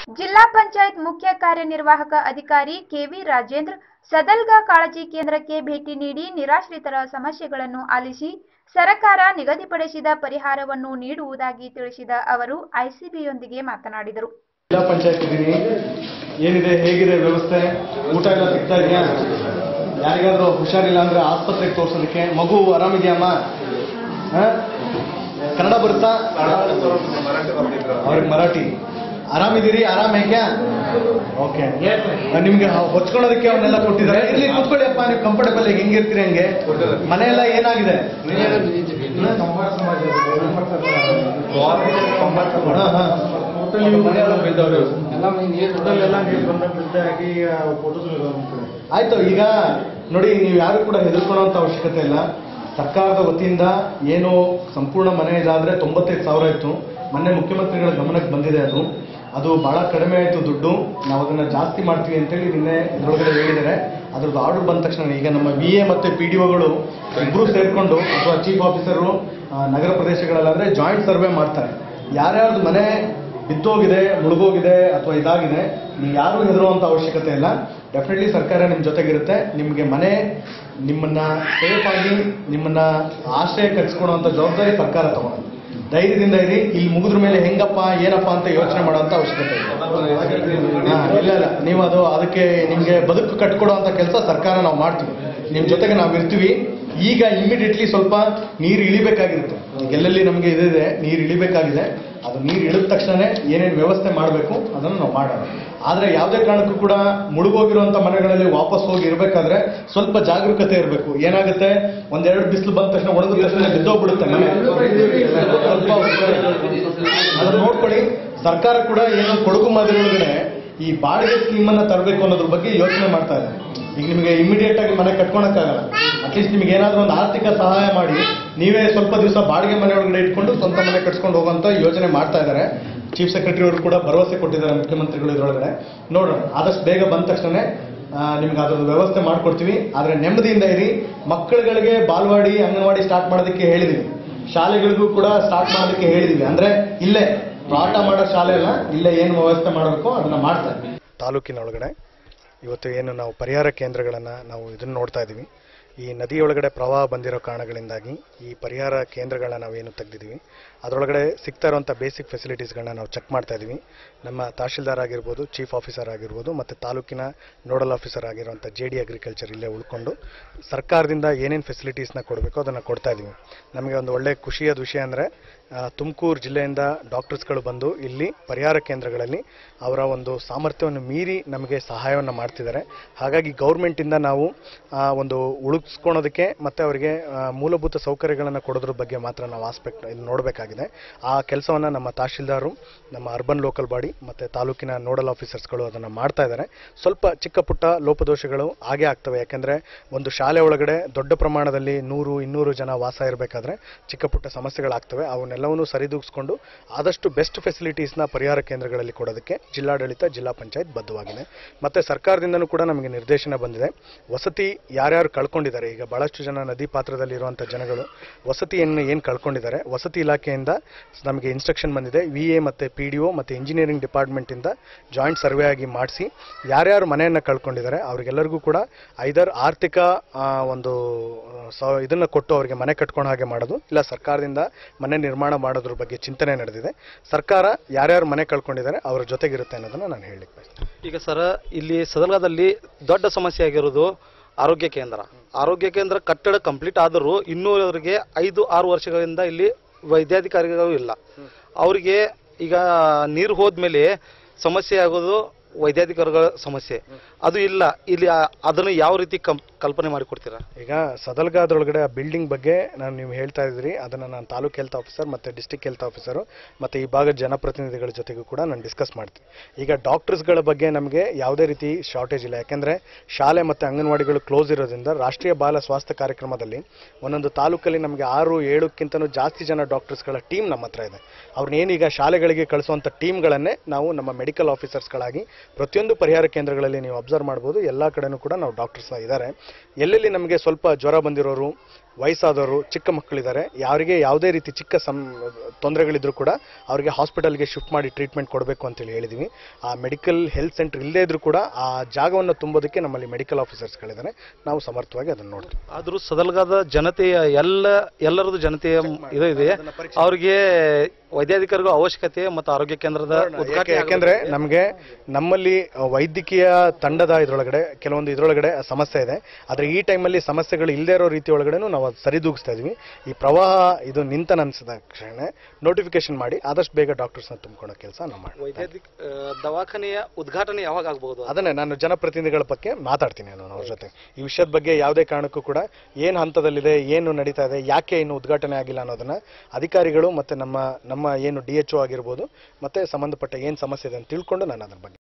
ಜಿಲ್ಲಾ ಪಂಚಾಯತ್ ಮುಖ್ಯ ಕಾರ್ಯನಿರ್ವಾಹಕ ಅಧಿಕಾರಿ ಕೆವಿ ರಾಜೇಂದ್ರ ಸದಲ್ಗ ಕಾಳಜಿ ಕೇಂದ್ರಕ್ಕೆ ಭೇಟಿ ನೀಡಿ ನಿರಾಶ್ರಿತರ ಸಮಸ್ಯೆಗಳನ್ನು ಆಲಿಸಿ ಸರಕಾರ ನಿಗದಿಪಡಿಸಿದ ಪರಿಹಾರವನ್ನು ನೀಡುವುದಾಗಿ ತಿಳಿಸಿದ ಅವರು ಐಸಿಬಿಯೊಂದಿಗೆ ಮಾತನಾಡಿದರು ಜಿಲ್ಲಾ ಪಂಚಾಯತ್ ಇದ್ದೀನಿ ಏನಿದೆ ಹೇಗಿದೆ ವ್ಯವಸ್ಥೆ ಊಟ ಎಲ್ಲ ಸಿಗ್ತಾ ಇದೆಯಾ ಯಾರಿಗಾದ್ರೂ ಹುಷಾರಿಲ್ಲ ಅಂದ್ರೆ ಆಸ್ಪತ್ರೆಗೆ ತೋರ್ಸೋದಕ್ಕೆ ಮಗು ಆರಾಮಿದೆಯಮ್ಮ ಹ? ಕನ್ನಡ ಬರುತ್ತಾ ಅವ್ರಿಗೆ ಮರಾಠಿ ಆರಾಮಿದ್ದೀರಿ ಆರಾಮ್ ಹೇಗ್ಯಾ ಓಕೆ ನಿಮ್ಗೆ ಹೊಚ್ಕೊಳ್ಳೋದಕ್ಕೆ ಅವನ್ನೆಲ್ಲ ಕೊಟ್ಟಿದ್ದಾರೆ ಇಲ್ಲಿ ಕೂತ್ಕೊಳ್ಳಿ ಅಪ್ಪ ನೀವು ಕಂಫರ್ಟಬಲ್ ಆಗಿ ಹೆಂಗಿರ್ತೀರಿ ಹಂಗೆ ಮನೆಯೆಲ್ಲ ಏನಾಗಿದೆ ಹಾ, ಹಾ. ಆಯ್ತು ಈಗ ನೋಡಿ ನೀವು ಯಾರು ಕೂಡ ಹೆದರ್ಕೊಳ್ಳೋಂಥ ಅವಶ್ಯಕತೆ ಇಲ್ಲ ಸರ್ಕಾರದ ವತಿಯಿಂದ ಏನು ಸಂಪೂರ್ಣ ಮನೆ ಇದಾದ್ರೆ ತೊಂಬತ್ತೈದು ಸಾವಿರ ಇತ್ತು ಮೊನ್ನೆ ಮುಖ್ಯಮಂತ್ರಿಗಳ ಗಮನಕ್ಕೆ ಬಂದಿದೆ ಅದು ಅದು ಬಹಳ ಕಡಿಮೆ ಆಯಿತು ದುಡ್ಡು ನಾವು ಅದನ್ನ ಜಾಸ್ತಿ ಮಾಡ್ತೀವಿ ಅಂತೇಳಿ ನಿನ್ನೆ ಇದ್ರೊಳಗಡೆ ಹೇಳಿದ್ದಾರೆ ಅದ್ರದ್ದು ಆರ್ಡರ್ ಬಂದ ತಕ್ಷಣ ಈಗ ನಮ್ಮ ಬಿ ಎ ಮತ್ತೆ ಪಿ ಡಿ ಒಗಳು ಇಬ್ಬರು ಸೇರ್ಕೊಂಡು ಅಥವಾ ಚೀಫ್ ಆಫೀಸರು ನಗರ ಪ್ರದೇಶಗಳಲ್ಲಾದ್ರೆ ಜಾಯಿಂಟ್ ಸರ್ವೆ ಮಾಡ್ತಾರೆ ಯಾರ್ಯಾರ್ದು ಮನೆ ಬಿದ್ದೋಗಿದೆ ಮುಳುಗೋಗಿದೆ ಅಥವಾ ಇದಾಗಿದೆ ನೀವು ಯಾರು ಹೆದರುವಂತ ಅವಶ್ಯಕತೆ ಇಲ್ಲ ಡೆಫಿನೆಟ್ಲಿ ಸರ್ಕಾರ ನಿಮ್ಮ ಜೊತೆಗಿರುತ್ತೆ ನಿಮಗೆ ಮನೆ ನಿಮ್ಮನ್ನ ಸೇಫ್ ಆಗಿ ನಿಮ್ಮನ್ನ ಆಶ್ರಯ ಕಟ್ಸ್ಕೊಡುವಂತ ಜವಾಬ್ದಾರಿ ಸರ್ಕಾರ ತಗೊಳುತ್ತೆ ಧೈರ್ಯದಿಂದ ಇರಿ ಇಲ್ಲಿ ಮುಗಿದ್ರ ಮೇಲೆ ಹೆಂಗಪ್ಪ ಏನಪ್ಪ ಅಂತ ಯೋಚನೆ ಮಾಡುವಂತ ಅವಶ್ಯಕತೆ ಇಲ್ಲ ಹಾ, ಇಲ್ಲ ಇಲ್ಲ ನೀವು ಅದು ಅದಕ್ಕೆ ನಿಮ್ಗೆ ಬದುಕು ಕಟ್ಕೊಡುವಂತ ಕೆಲಸ ಸರ್ಕಾರ ನಾವು ಮಾಡ್ತೀವಿ ನಿಮ್ ಜೊತೆಗೆ ನಾವು ಇರ್ತೀವಿ ಈಗ ಇಮಿಡಿಯೇಟ್ಲಿ ಸ್ವಲ್ಪ ನೀರು ಇಳಿಬೇಕಾಗಿರುತ್ತೆ ಈಗ ಎಲ್ಲೆಲ್ಲಿ ನಮಗೆ ಇದಿದೆ ನೀರು ಇಳಿಬೇಕಾಗಿದೆ ಅದು ನೀರು ಇಳಿದ ತಕ್ಷಣನೇ ಏನೇನು ವ್ಯವಸ್ಥೆ ಮಾಡಬೇಕು ಅದನ್ನು ನಾವು ಮಾಡೋಣ ಆದರೆ ಯಾವುದೇ ಕಾರಣಕ್ಕೂ ಕೂಡ ಮುಳುಗೋಗಿರುವಂಥ ಮನೆಗಳಲ್ಲಿ ವಾಪಸ್ ಹೋಗಿ ಇರಬೇಕಾದ್ರೆ ಸ್ವಲ್ಪ ಜಾಗರೂಕತೆ ಇರಬೇಕು ಏನಾಗುತ್ತೆ ಒಂದೆರಡು ಬಿಸಿಲು ಬಂದ ತಕ್ಷಣ ಒಣಗಿದ ತಕ್ಷಣ ಬಿದ್ದೋಗ್ಬಿಡುತ್ತೆ ಮನೆ ಸ್ವಲ್ಪ ಹುಷಾರು. ಅದನ್ನ ನೋಡ್ಕೊಳ್ಳಿ ಸರ್ಕಾರ ಕೂಡ ಏನು ಕೊಡಗು ಮಾದರಿ ಒಳಗಡೆ ಈ ಬಾಡಿಗೆ ಸ್ಕೀಮನ್ನು ತರಬೇಕು ಅನ್ನೋದ್ರ ಬಗ್ಗೆ ಯೋಚನೆ ಮಾಡ್ತಾ ಇದೆ ಈಗ ನಿಮಗೆ ಇಮಿಡಿಯೇಟ್ ಆಗಿ ಮನೆ ಕಟ್ಕೊಳಕ್ಕಾಗಲ್ಲ ಅಟ್ಲೀಸ್ಟ್ ನಿಮ್ಗೆ ಏನಾದ್ರೂ ಒಂದು ಆರ್ಥಿಕ ಸಹಾಯ ಮಾಡಿ ನೀವೇ ಸ್ವಲ್ಪ ದಿವಸ ಬಾಡಿಗೆ ಮನೆ ಒಳಗಡೆ ಇಟ್ಕೊಂಡು ಸ್ವಂತ ಮನೆ ಕಟ್ಸ್ಕೊಂಡು ಹೋಗುವಂತ ಯೋಜನೆ ಮಾಡ್ತಾ ಇದ್ದಾರೆ ಚೀಫ್ ಸೆಕ್ರೆಟರಿ ಅವರು ಕೂಡ ಭರವಸೆ ಕೊಟ್ಟಿದ್ದಾರೆ ಮುಖ್ಯಮಂತ್ರಿಗಳು ಇದರೊಳಗಡೆ ನೋಡೋಣ ಆದಷ್ಟು ಬೇಗ ಬಂದ ತಕ್ಷಣ ನಿಮ್ಗೆ ಅದ್ರದ್ದು ವ್ಯವಸ್ಥೆ ಮಾಡ್ಕೊಡ್ತೀವಿ ಆದ್ರೆ ನೆಮ್ಮದಿಯಿಂದ ಇರಿ ಮಕ್ಕಳುಗಳಿಗೆ ಬಾಲ್ವಾಡಿ ಅಂಗನವಾಡಿ ಸ್ಟಾರ್ಟ್ ಮಾಡೋದಕ್ಕೆ ಹೇಳಿದೀವಿ ಶಾಲೆಗಳಿಗೂ ಕೂಡ ಸ್ಟಾರ್ಟ್ ಮಾಡೋದಕ್ಕೆ ಹೇಳಿದೀವಿ ಅಂದ್ರೆ ಇಲ್ಲೇ ಪಾಠ ಮಾಡೋ ಶಾಲೆ ಅಲ್ಲ ಇಲ್ಲೇ ಏನು ವ್ಯವಸ್ಥೆ ಮಾಡಬೇಕು ಅದನ್ನ ಮಾಡ್ತಾರೆ ತಾಲೂಕಿನ ಒಳಗಡೆ ಇವತ್ತು ಏನು ನಾವು ಪರಿಹಾರ ಕೇಂದ್ರಗಳನ್ನು ನಾವು ಇದನ್ನು ನೋಡ್ತಾ ಇದ್ದೀವಿ ಈ ನದಿಯೊಳಗಡೆ ಪ್ರವಾಹ ಬಂದಿರೋ ಕಾರಣಗಳಿಂದಾಗಿ ಈ ಪರಿಹಾರ ಕೇಂದ್ರಗಳನ್ನ ನಾವೇನು ತೆಗೆದಿದ್ದೀವಿ ಅದರೊಳಗಡೆ ಸಿಗ್ತಾ ಇರುವಂಥ ಬೇಸಿಕ್ ಫೆಸಿಲಿಟೀಸ್ಗಳನ್ನ ನಾವು ಚೆಕ್ ಮಾಡ್ತಾ ಇದ್ದೀವಿ ನಮ್ಮ ತಹಶೀಲ್ದಾರ್ ಆಗಿರ್ಬೋದು ಚೀಫ್ ಆಫೀಸರ್ ಆಗಿರ್ಬೋದು ಮತ್ತು ತಾಲೂಕಿನ ನೋಡಲ್ ಆಫೀಸರ್ ಆಗಿರುವಂಥ ಜೆ ಡಿ ಅಗ್ರಿಕಲ್ಚರ್ ಇಲ್ಲೇ ಉಳ್ಕೊಂಡು ಸರ್ಕಾರದಿಂದ ಏನೇನು ಫೆಸಿಲಿಟೀಸ್ನ ಕೊಡಬೇಕು ಅದನ್ನು ಕೊಡ್ತಾ ಇದ್ದೀವಿ ನಮಗೆ ಒಂದು ಒಳ್ಳೆ ಖುಷಿಯಾದ ವಿಷಯ ಅಂದರೆ ತುಮಕೂರು ಜಿಲ್ಲೆಯಿಂದ ಡಾಕ್ಟರ್ಸ್ಗಳು ಬಂದು ಇಲ್ಲಿ ಪರಿಹಾರ ಕೇಂದ್ರಗಳಲ್ಲಿ ಅವರ ಒಂದು ಸಾಮರ್ಥ್ಯವನ್ನು ಮೀರಿ ನಮಗೆ ಸಹಾಯವನ್ನು ಮಾಡ್ತಿದ್ದಾರೆ ಹಾಗಾಗಿ ಗೌರ್ಮೆಂಟಿಂದ ನಾವು ಆ, ಒಂದು ಉಳಿಸ್ಕೊಳೋದಕ್ಕೆ ಮತ್ತು ಅವರಿಗೆ ಆ, ಮೂಲಭೂತ ಸೌಕರ್ಯಗಳನ್ನು ಕೊಡೋದ್ರ ಬಗ್ಗೆ ಮಾತ್ರ ನಾವು ಆಸ್ಪೆಕ್ಟ್ ಇದು ನೋಡಬೇಕಾಗಿದೆ ಆ ಕೆಲಸವನ್ನು ನಮ್ಮ ತಹಶೀಲ್ದಾರು ನಮ್ಮ ಅರ್ಬನ್ ಲೋಕಲ್ ಬಾಡಿ ಮತ್ತು ತಾಲೂಕಿನ ನೋಡಲ್ ಆಫೀಸರ್ಸ್ಗಳು ಅದನ್ನು ಮಾಡ್ತಾ ಇದ್ದಾರೆ ಸ್ವಲ್ಪ ಚಿಕ್ಕ ಪುಟ್ಟ ಲೋಪದೋಷಗಳು ಆಗೇ ಆಗ್ತವೆ ಯಾಕೆಂದರೆ ಒಂದು ಶಾಲೆ ಒಳಗಡೆ ದೊಡ್ಡ ಪ್ರಮಾಣದಲ್ಲಿ ನೂರು ಇನ್ನೂರು ಜನ ವಾಸ ಇರಬೇಕಾದ್ರೆ ಚಿಕ್ಕ ಪುಟ್ಟ ಸಮಸ್ಯೆಗಳಾಗ್ತವೆ ಅವನ್ನೆಲ್ಲವನ್ನೂ ಸರಿದೂಗಿಸ್ಕೊಂಡು ಆದಷ್ಟು ಬೆಸ್ಟ್ ಫೆಸಿಲಿಟೀಸ್ನ ಪರಿಹಾರ ಕೇಂದ್ರಗಳಲ್ಲಿ ಕೊಡೋದಕ್ಕೆ ಜಿಲ್ಲಾಡಳಿತ ಜಿಲ್ಲಾ ಪಂಚಾಯತ್ ಬದ್ಧವಾಗಿದೆ ಮತ್ತು ಸರ್ಕಾರದಿಂದನೂ ಕೂಡ ನಮಗೆ ನಿರ್ದೇಶನ ಬಂದಿದೆ ವಸತಿ ಯಾರ್ಯಾರು ಕಳ್ಕೊಂಡಿದ್ದಾರೆ ಈಗ ಬಹಳಷ್ಟು ಜನ ನದಿ ಪಾತ್ರದಲ್ಲಿರುವಂಥ ಜನಗಳು ವಸತಿಯನ್ನು ಏನು ಕಳ್ಕೊಂಡಿದ್ದಾರೆ ವಸತಿ ಇಲಾಖೆಯಿಂದ ನಮಗೆ ಇನ್ಸ್ಟ್ರಕ್ಷನ್ ಬಂದಿದೆ ವಿ ಎ ಮತ್ತು ಪಿ ಡಿ ಒ ಮತ್ತು ಇಂಜಿನಿಯರಿಂಗ್ ಡಿಪಾರ್ಟ್ಮೆಂಟಿಂದ ಜಾಯಿಂಟ್ ಸರ್ವೆ ಆಗಿ ಮಾಡಿಸಿ ಯಾರ್ಯಾರು ಮನೆಯನ್ನು ಕಳ್ಕೊಂಡಿದ್ದಾರೆ ಅವರಿಗೆಲ್ಲರಿಗೂ ಕೂಡ ಐದರ್ ಆರ್ಥಿಕ ಆ, ಒಂದು ಸ ಇದನ್ನು ಕೊಟ್ಟು ಅವರಿಗೆ ಮನೆ ಕಟ್ಕೊಂಡು ಹಾಗೆ ಮಾಡೋದು ಇಲ್ಲ ಸರ್ಕಾರದಿಂದ ಮನೆ ನಿರ್ಮಾಣ ಮಾಡೋದ್ರ ಬಗ್ಗೆ ಚಿಂತನೆ ನಡೆದಿದೆ ಸರ್ಕಾರ ಯಾರ್ಯಾರು ಮನೆ ಕಳ್ಕೊಂಡಿದ್ದಾರೆ ಅವರ ಜೊತೆಗಿರುತ್ತೆ ಅನ್ನೋದನ್ನು ನಾನು ಹೇಳಲಿಕ್ಕೆ ಬಯಸ್ತೇನೆ ಈಗ ಸರ ಇಲ್ಲಿ ಸದಲ್ಗಾದಲ್ಲಿ ದೊಡ್ಡ ಸಮಸ್ಯೆ ಆಗಿರೋದು ಆರೋಗ್ಯ ಕೇಂದ್ರ ಆರೋಗ್ಯ ಕೇಂದ್ರ ಕಟ್ಟಡ ಕಂಪ್ಲೀಟ್ ಆದರೂ ಇನ್ನೂ ಅವರಿಗೆ ಐದು ಆರು ವರ್ಷಗಳಿಂದ ಇಲ್ಲಿ ವೈದ್ಯಾಧಿಕಾರಿಗಳು ಇಲ್ಲ ಅವರಿಗೆ ಈಗ ನೀರು ಹೋದ್ಮೇಲೆ ಸಮಸ್ಯೆ ಆಗೋದು ವೈದ್ಯಾಧಿಕಾರಿಗಳ ಸಮಸ್ಯೆ ಅದು ಇಲ್ಲ ಇಲ್ಲಿ ಆ- ಅದನ್ನು ಯಾವ ರೀತಿ ಕಂ ಕಲ್ಪನೆ ಮಾಡಿಕೊಡ್ತೀರಾ ಈಗ ಸದಲ್ಗಾದ್ರೊಳಗಡೆ ಆ ಬಿಲ್ಡಿಂಗ್ ಬಗ್ಗೆ ನಾನು ನೀವು ಹೇಳ್ತಾ ಇದ್ರಿ ಅದನ್ನು ನಾನು ತಾಲೂಕ್ ಹೆಲ್ತ್ ಆಫೀಸರ್ ಮತ್ತು ಡಿಸ್ಟಿಕ್ ಹೆಲ್ತ್ ಆಫೀಸರು ಮತ್ತು ಈ ಭಾಗದ ಜನಪ್ರತಿನಿಧಿಗಳ ಜೊತೆಗೂ ಕೂಡ ನಾನು ಡಿಸ್ಕಸ್ ಮಾಡ್ತೀನಿ ಈಗ ಡಾಕ್ಟರ್ಸ್ಗಳ ಬಗ್ಗೆ ನಮಗೆ ಯಾವುದೇ ರೀತಿ ಶಾರ್ಟೇಜ್ ಇಲ್ಲ ಯಾಕೆಂದರೆ ಶಾಲೆ ಮತ್ತು ಅಂಗನವಾಡಿಗಳು ಕ್ಲೋಸ್ ಇರೋದ್ರಿಂದ ರಾಷ್ಟ್ರೀಯ ಬಾಲ ಸ್ವಾಸ್ಥ್ಯ ಕಾರ್ಯಕ್ರಮದಲ್ಲಿ ಒಂದೊಂದು ತಾಲೂಕಲ್ಲಿ ನಮಗೆ ಆರು ಏಳಕ್ಕಿಂತನೂ ಜಾಸ್ತಿ ಜನ ಡಾಕ್ಟರ್ಸ್ಗಳ ಟೀಮ್ ನಮ್ಮ ಹತ್ರ ಇದೆ ಅವ್ರನ್ನೇನೀಗ ಶಾಲೆಗಳಿಗೆ ಕಳಿಸುವಂಥ ಟೀಮ್ಗಳನ್ನೇ ನಾವು ನಮ್ಮ ಮೆಡಿಕಲ್ ಆಫೀಸರ್ಸ್ಗಳಾಗಿ ಪ್ರತಿಯೊಂದು ಪರಿಹಾರ ಕೇಂದ್ರಗಳಲ್ಲಿ ನೀವು ಅಬ್ಸರ್ವ್ ಮಾಡ್ಬೋದು ಎಲ್ಲ ಕಡೆನೂ ಕೂಡ ನಾವು ಡಾಕ್ಟರ್ಸ್ ಇದ್ದಾರೆ ಎಲ್ಲೆಲ್ಲಿ ನಮಗೆ ಸ್ವಲ್ಪ ಜ್ವರ ಬಂದಿರೋರು ವಯಸ್ಸಾದವರು ಚಿಕ್ಕ ಮಕ್ಕಳಿದ್ದಾರೆ ಯಾರಿಗೆ ಯಾವುದೇ ರೀತಿ ಚಿಕ್ಕ ಸಂ ತೊಂದರೆಗಳಿದ್ರು ಕೂಡ ಅವರಿಗೆ ಹಾಸ್ಪಿಟಲ್ಗೆ ಶಿಫ್ಟ್ ಮಾಡಿ ಟ್ರೀಟ್ಮೆಂಟ್ ಕೊಡಬೇಕು ಅಂತೇಳಿ ಹೇಳಿದ್ವಿ ಆ ಮೆಡಿಕಲ್ ಹೆಲ್ತ್ ಸೆಂಟರ್ ಇಲ್ಲದೇ ಇದ್ರೂ ಕೂಡ ಆ ಜಾಗವನ್ನು ತುಂಬೋದಕ್ಕೆ ನಮ್ಮಲ್ಲಿ ಮೆಡಿಕಲ್ ಆಫೀಸರ್ಸ್ಗಳಿದ್ದಾರೆ ನಾವು ಸಮರ್ಥವಾಗಿ ಅದನ್ನು ನೋಡ್ತೀವಿ ಆದರೂ ಸದಲ್ಗಾದ ಜನತೆಯ ಎಲ್ಲ ಎಲ್ಲರದು ಜನತೆಯ ಇದು ಇದೆ ಅವ್ರಿಗೆ ವೈದ್ಯಾಧಿಕಾರಿಗಳ ಅವಶ್ಯಕತೆ ಮತ್ತು ಆರೋಗ್ಯ ಕೇಂದ್ರದ ಯಾಕೆ- ಉದ್ಘಾಟನೆ ಯಾಕೆಂದ್ರೆ ನಮಗೆ ನಮ್ಮಲ್ಲಿ ವೈದ್ಯಕೀಯ ತಂಡದ ಇದ್ರೊಳಗಡೆ ಕೆಲವೊಂದು ಇದ್ರೊಳಗಡೆ ಸಮಸ್ಯೆ ಇದೆ ಆದ್ರೆ ಈ ಟೈಮಲ್ಲಿ ಸಮಸ್ಯೆಗಳು ಇಲ್ಲದೆ ಇರೋ ರೀತಿ ಒಳಗಡೆನೂ ನಾವು ಅದು ಸರಿದೂಗಿಸ್ತಾ ಇದೀವಿ ಈ ಪ್ರವಾಹ ಇದು ನಿಂತ ಅನ್ಸಿದ ಕ್ಷಣ ನೋಟಿಫಿಕೇಶನ್ ಮಾಡಿ ಆದಷ್ಟು ಬೇಗ ಡಾಕ್ಟರ್ಸ್ನ ತುಂಬಿಕೊಳ್ಳೋ ಕೆಲಸ ನಾವು ಮಾಡಿ ವೈದ್ಯಾಧಿಕ ಆ, ದವಾಖಾನೆಯ ಉದ್ಘಾಟನೆ ಯಾವಾಗ ಆಗ್ಬಹುದು ಅದನ್ನೇ ನಾನು ಜನಪ್ರತಿನಿಧಿಗಳ ಬಗ್ಗೆ ಮಾತಾಡ್ತೀನಿ ನಾನು ಅವ್ರ ಜೊತೆ ಈ ವಿಷಯದ ಬಗ್ಗೆ ಯಾವುದೇ ಕಾರಣಕ್ಕೂ ಕೂಡ ಏನು ಹಂತದಲ್ಲಿದೆ ಏನು ನಡೀತಾ ಇದೆ ಯಾಕೆ ಇನ್ನು ಉದ್ಘಾಟನೆ ಆಗಿಲ್ಲ ಅನ್ನೋದನ್ನ ಅಧಿಕಾರಿಗಳು ಮತ್ತೆ ನಮ್ಮ ನಮ್ಮ ಏನು ಡಿ ಎಚ್ ಆಗಿರ್ಬೋದು ಮತ್ತೆ ಸಂಬಂಧಪಟ್ಟ ಏನು ಸಮಸ್ಯೆ ಇದೆ ಅಂತ ತಿಳ್ಕೊಂಡು ನಾನು ಅದ್ರ ಬಗ್ಗೆ